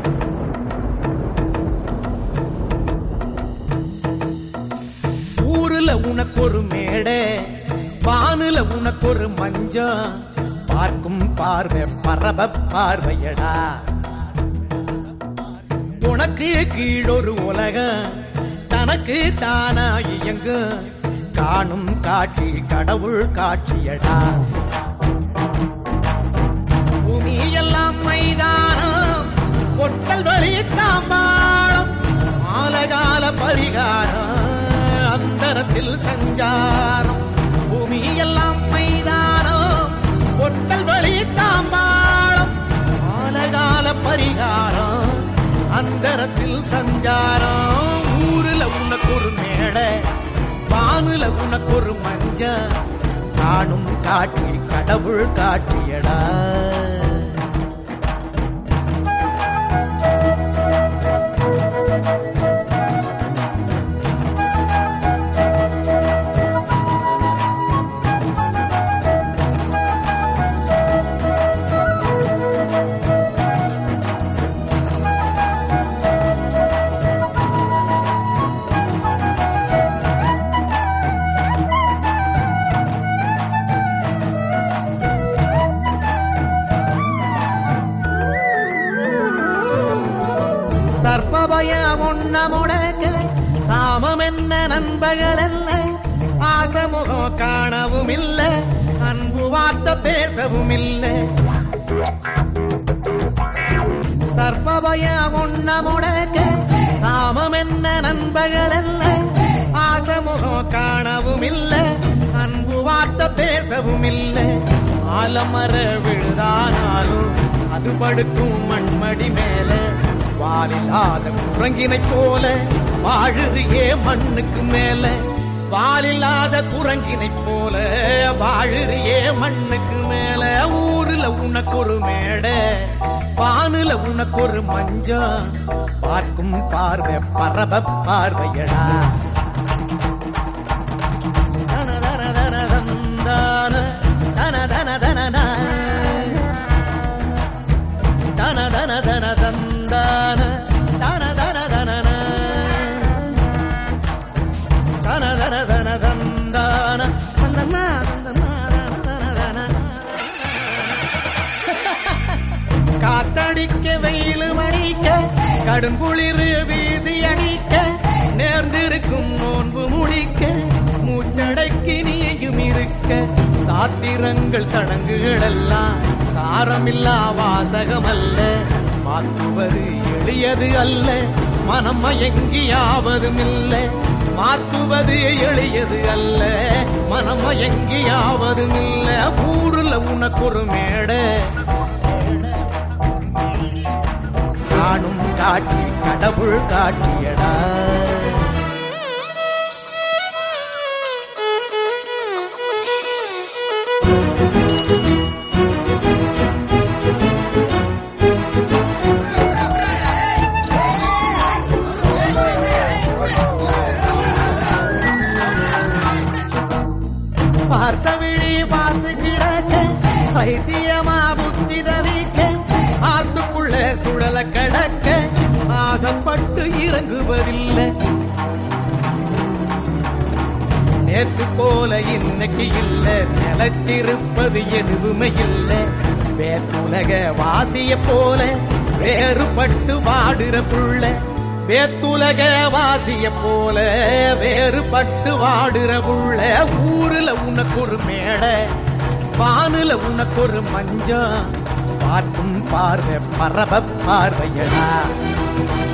ஊருல உனக்கு ஒரு மேடை வானுல உனக்கு ஒரு மஞ்சம் பார்க்கும் பார்வை பரப பார்வையடா உனக்கு கீழொரு உலகம் தனக்கு தானா இயங்கு காணும் காட்சி கடவுள் காட்சியடா பூமி எல்லாம் மைதானம் பொட்டல் வழி தாம்பாளம் ஆலகால பரிகாரம் அந்தரத்தில் சஞ்சாரம் பூமி எல்லாம் மைதானம் பொட்டல் வழி தாம்பாளம் ஆலகால பரிகாரம் அந்தரத்தில் சஞ்சாரம் ஊருல உனக்கு ஒரு மேடை வானுல உனக்கு ஒரு மஞ்ச காணும் காட்சி கடவுள் காட்சியடா சர்ப்பபய ஒன்ன முடக்க சாமம் என்ன நண்பகல் அல்ல ஆசமுகம் காணவும் இல்ல அன்பு வார்த்தை பேசவும் இல்ல சர்ப்பபய ஒன்ன முடக்க சாமம் என்ன நண்பகல் அல்ல ஆசமுகம் காணவும் இல்ல அன்பு வார்த்தை பேசவும் இல்ல ஆலமர விழுதானாலும் அது படுக்கும் மண்மடி மேல வாலில்லாத குரங்கினை போல வாழுறியே மண்ணுக்கு மேல வாலில்லாத குரங்கினை போல வாழுறியே மண்ணுக்கு மேல ஊருல உனக்கு ஒரு மேடை வானுல உனக்கு ஒரு மஞ்சம் பார்க்கும் பார்வை பரப பார்வையடா தன தன தன தந்தான தன தன தன தன தன தன தந்தான தன தன தன தன தன தன தந்தான தந்தனா தந்தனா தன தன காத்தடிக்க வெயில் மடிக்க கடுங்குளிர் வீசி அடிக்க நேர்ந்திருக்கும் நோன்பு முடிக்க மூச்சடைக்கு நீயும் இருக்க சாத்திரங்கள் சடங்குகள் எல்லாம் சாரமில்லா வாசகம் அல்ல மாற்றுவது எளியது அல்ல மனம் மயங்கியாவதும் இல்ல மாற்றுவது எளியது அல்ல மனம் மயங்கியாவதும் இல்ல ஊருல உனக்கு ஒரு மேடை காணும் காட்சி கடவுள் காட்சியடா பார்த்த விழி பார்த்து கிடக்க பைத்தியமா புத்தி தவிக்க ஆத்துக்குள்ள சுழல கடக்க ஆசைப்பட்டு இறங்குவதில்லை நேற்று போல இன்னைக்கு இல்ல நிலைச்சிருப்பது எதுவுமே இல்ல வேத்துலக வாசிய போல வேறுபட்டு வாடுற புள்ள வேத்துலக வாசிய போல வேறுபட்டு வாடுற புள்ள ஊருல உனக்கு ஒரு மேடை வானுல உனக்கு ஒரு மஞ்சம் பார்க்கும் பார்வை பரப பார்வையடா